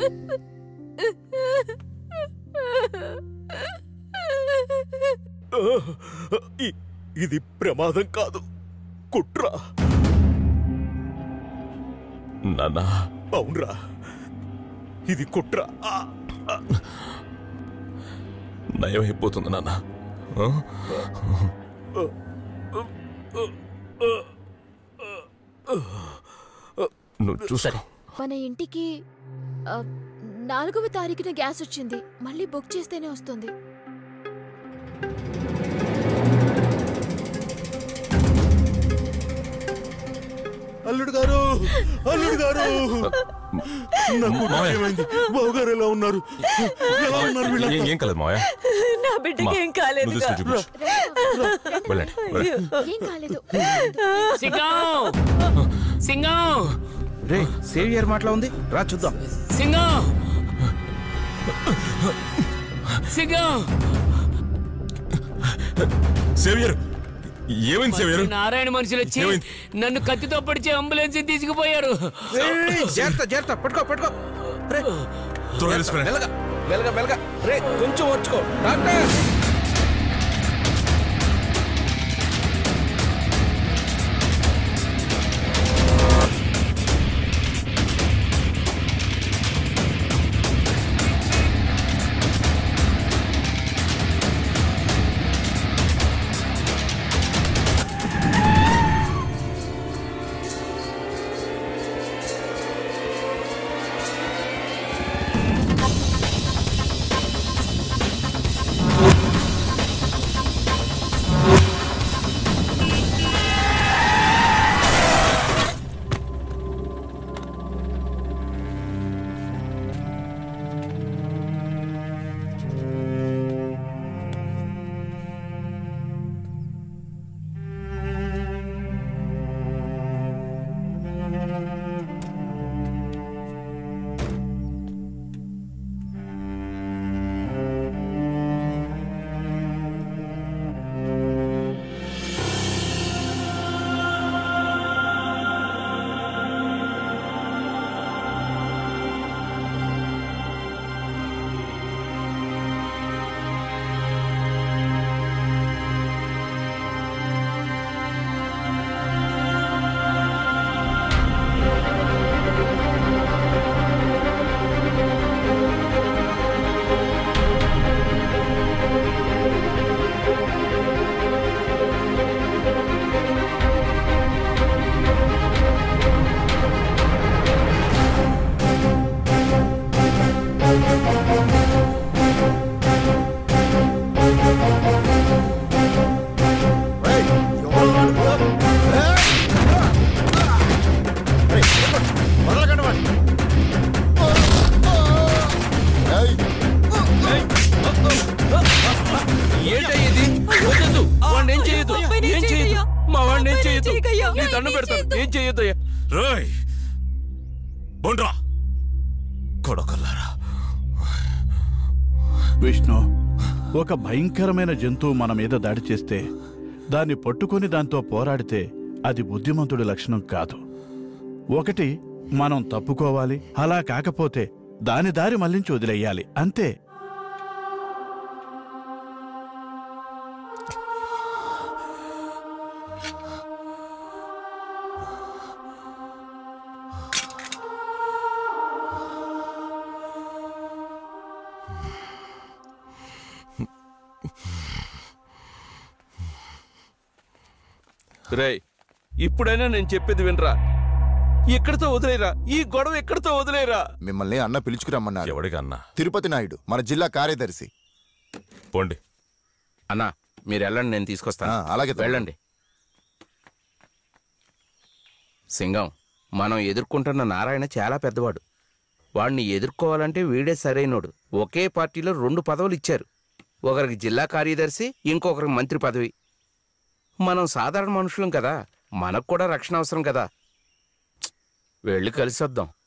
ఇ- ఇది ప్రమాదం కాదు కుట్ర నాన్న అవునరా ఇది కుట్ర ఆ, ఆ, నయమైపోతుంది నాన్న ఆ? నువ్వు చూసా మన ఇంటికి ఆ, నాలుగవ తారీఖున గ్యాస్ వచ్చింది మళ్ళీ బుక్ చేస్తేనే వస్తుంది అల్లుడు గారు అల్లుడు గారు నాకు ఏమైంది బావగారు ఎలా ఉన్నారు ఎలా ఉన్నారు ఏం వీళ్ళంతా ఏం కలదు మావయ్య నా బిడ్డకి మా, ఏం నువ్వు కాలేదు తీసుకొని చూపించు వెళ్ళండి వెళ్ళండి. ఏం కాలేదు సింగం సింగం రే సేవియర్ మాటలో ఉంది రా చూద్దాం సింగం సింగం సేవియర్ ఏమైంది సేవియర్ నారాయణ మనుషులు వచ్చి ఏమైంది? నన్ను కత్తితో పడిచి అంబులెన్స్ తీసుకుపోయారు ఏయ్, జాగ్రత్త జాగ్రత్త పట్టుకో పట్టుకో రే త్వరగా తీసుకురండి. మెల్లగా మెల్లగా మెల్లగా రే కొంచెం ఓర్చుకో డాక్టర్ ఏంటయ్యేది వద్దొద్దు వాడిని ఏం చేయొద్దు అబ్బాయిని ఏం ఏం చేయొద్దు చేయకయ్యా. మా వాడిని ఏం అబ్బాయిని చేయొద్దు ఏం చేయకయ్యా. నీ దండం ఏం పెడతాను చేయొద్దు. ఏం చేయొద్దయ్యా రేయ్ బొండ్రా కొడకల్లారా విష్ణు ఒక భయంకరమైన జంతువు మన మీద దాడి చేస్తే దాన్ని పట్టుకొని దాంతో పోరాడితే అది బుద్ధిమంతుడి లక్షణం కాదు ఒకటి మనం తప్పుకోవాలి అలా కాకపోతే దాని దారి మళ్లించి వదిలేయాలి అంతే రేయ్ ఇప్పుడైనా నేను చెప్పేది వినరా ఎక్కడితో వదిలేరా ఈ గొడవ ఎక్కడితో వదిలేరా మిమ్మల్ని అన్న పిలుచుకురమ్మన్నారు ఎవడికి అన్నా తిరుపతి నాయుడు మన జిల్లా కార్యదర్శి పోండి అన్నా మీరు వెళ్ళండి నేను తీసుకొస్తాను ఆ, అలాగే తమ్ముడు. వెళ్ళండి సింగం మనం ఎదుర్కొంటున్న నారాయణ చాలా పెద్దవాడు వాడిని ఎదుర్కోవాలంటే వీడే సరైనోడు ఒకే పార్టీలో రెండు పదవులు ఇచ్చారు ఒకరికి జిల్లా కార్యదర్శి ఇంకొకరికి మంత్రి పదవి మనం సాధారణ మనుషులం కదా మనకు కూడా రక్షణ అవసరం కదా వెళ్ళి కలిసి వద్దాం